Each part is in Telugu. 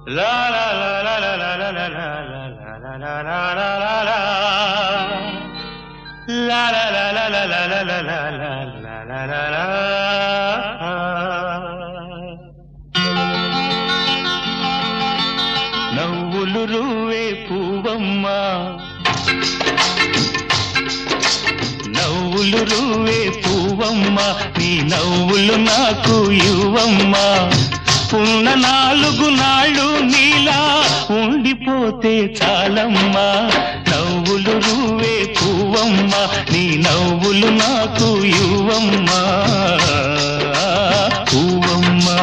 La la la la la la la la la la la la la la la la. La la la la la la la la la la la la la la. నవ్వులు రువే పువ్వమ్మ నవ్వులు రువే పువ్వమ్మ నీ నవ్వులు నాకు ఇవ్వమ్మ ఉన్న నాలుగు నాళ్ళు నీలా ఉండిపోతే చాలమ్మా నవ్వులు రువే పువ్వమ్మ నీ నవ్వులు నాకు ఇవ్వమ్మా పువ్వమ్మా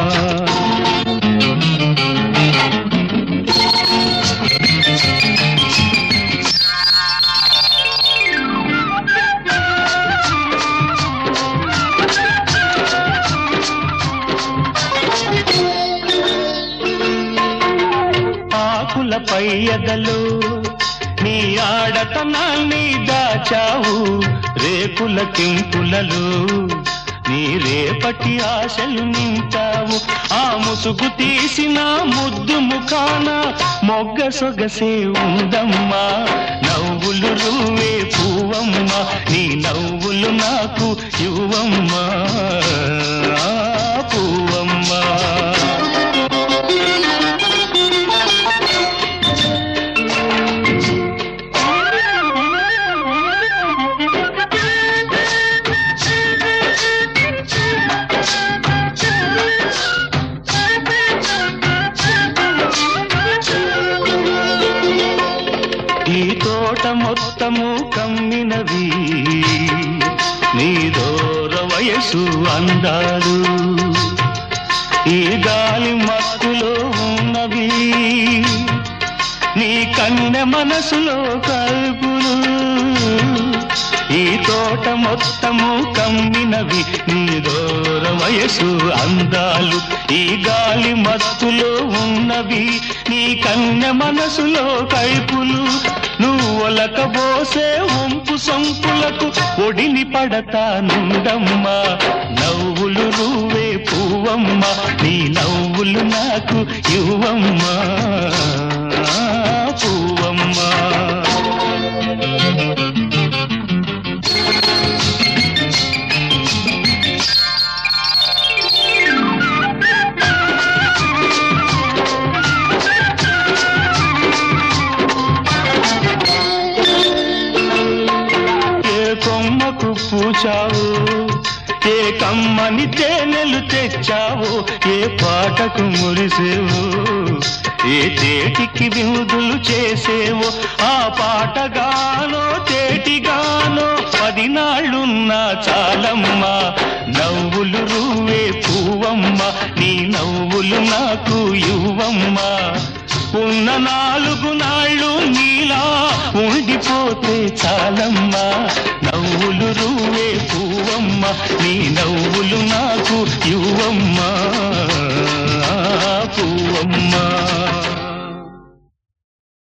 ఆకులపై ఎదలు నీ ఆడతనాన్ని దాచావు రేకుల కింపులలో నీ రేపటి ఆశలు నింపావు ఆ ముసుగు తీసిన ముద్దు ముఖాన మొగ్గ సొగసే ఉందమ్మా నవ్వులు రువే పువ్వమ్మ నీ నవ్వులు నాకు ఇవ్వమ్మా పువ్వమ్మా ఈ తోట మొత్తము కమ్మినవి నీ దూర వయసు అందాలు ఈ గాలి మత్తులో ఉన్నవి నీ కన్నె మనసులో కల్పులు ఈ తోట మొత్తము కమ్మినవి నీ దూర వయసు అందాలు ఈ గాలి మత్తులో ఉన్నవి నీ కన్నె మనసులో కైపులు నువ్వు ఒలకబోసే వంపు సంపులకు ఒడిని పడతానుండమ్మా నవ్వులు నువ్వే పువ్వమ్మ నీ నవ్వులు నాకు ఇవ్వమ్మా పువ్వమ్మా ఏ కొమ్మకు పూచావు ఏ కమ్మని తేనెలు తెచ్చావు ఏ పాటకు మురిసేవు ఏ తేటికి విందులు చేసేవో ఆ పాటగానో తేటిగానో పది నాళ్ళున్నా చాలమ్మా నవ్వులు రువే పువ్వమ్మ నీ నవ్వులు నాకు ఇవ్వమ్మా ఉన్న నాలుగు నాళ్ళు నీలా ఉండిపోతే చాలమ్మా నవ్వులు రువే పువ్వమ్మ నీ నవ్వులు నాకు ఇవ్వమ్మా పువ్వమ్మా